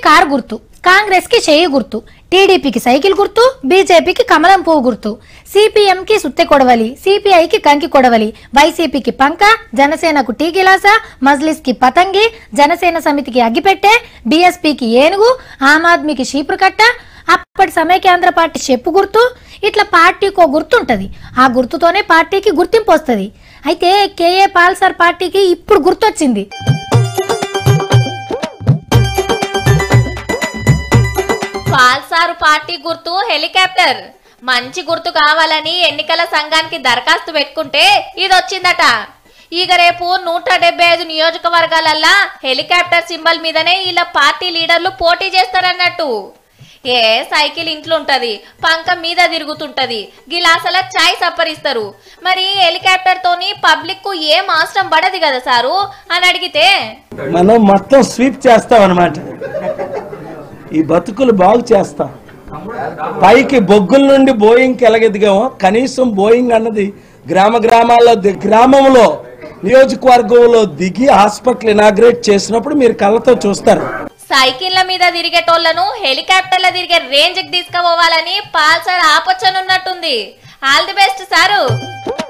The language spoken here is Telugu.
కారు గుర్తు కాంగ్రెస్ కి చేయి గుర్తు టీడీపీకి సైకిల్ గుర్తు బీజేపీకి కమలం పువ్వు గుర్తు సిపిఎం కి సుత్తె కొడవలి సిపిఐకి కంకి కొడవలి వైసీపీకి పంక జనసేనకు టీ గిలాస మజ్లిస్ కి పతంగి జనసేన సమితికి అగ్గిపెట్టె బీఎస్పీకి ఏనుగు ఆమ్ ఆద్మీకి చీపురు కట్ట అప్పటి సమైక్యాంధ్ర పార్టీ చెప్పు గుర్తు ఇట్లా పార్టీకి ఒక గుర్తు ఉంటది ఆ గుర్తుతోనే పార్టీకి గుర్తింపు వస్తుంది అయితే కేఏ పాల్సర్ పార్టీకి ఇప్పుడు గుర్తొచ్చింది పాల్సారు పార్టీ గుర్తు హెలికాప్టర్ మంచి గుర్తు కావాలని ఎన్నికల సంఘానికి దరఖాస్తు పెట్టుకుంటే ఇది వచ్చిందట ఇక రేపు నూట డెబ్బై ఐదు నియోజకవర్గాలల్లా హెలికాప్టర్ సింబల్ మీదనే ఇలా పార్టీ లీడర్లు పోటీ చేస్తారన్నట్టు ఏ సైకిల్ ఇంట్లో ఉంటది పంక మీద తిరుగుతుంటది గిలాసల చాయ్ సప్పరిస్తారు మరి హెలికాప్టర్ తోని పబ్లిక్ కు ఏం అవసరం పడదు కదా సారు అని అడిగితే మనం మొత్తం స్వీప్ చేస్తాం అనమాట ఈ బతుకులు బాగు చేస్తాం పైకి బొగ్గుల నుండి బోయింగ్కి ఎలాగెదిగామో కనీసం బోయింగ్ అన్నది గ్రామ గ్రామాల్లో ది- గ్రామంలో నియోజకవర్గంలో దిగి హాస్పిటల్ ఇనాగ్రేట్ చేసినప్పుడు మీరు కళ్ళతో చూస్తారు సైకిళ్ల మీద తిరిగేటోళ్లను హెలికాప్టర్ల తిరిగే రేంజ్ కి తీసుకుపోవాలని పాల్సర్ ఆపొచ్చనున్నట్టుంది ఆల్ ది బెస్ట్ సారు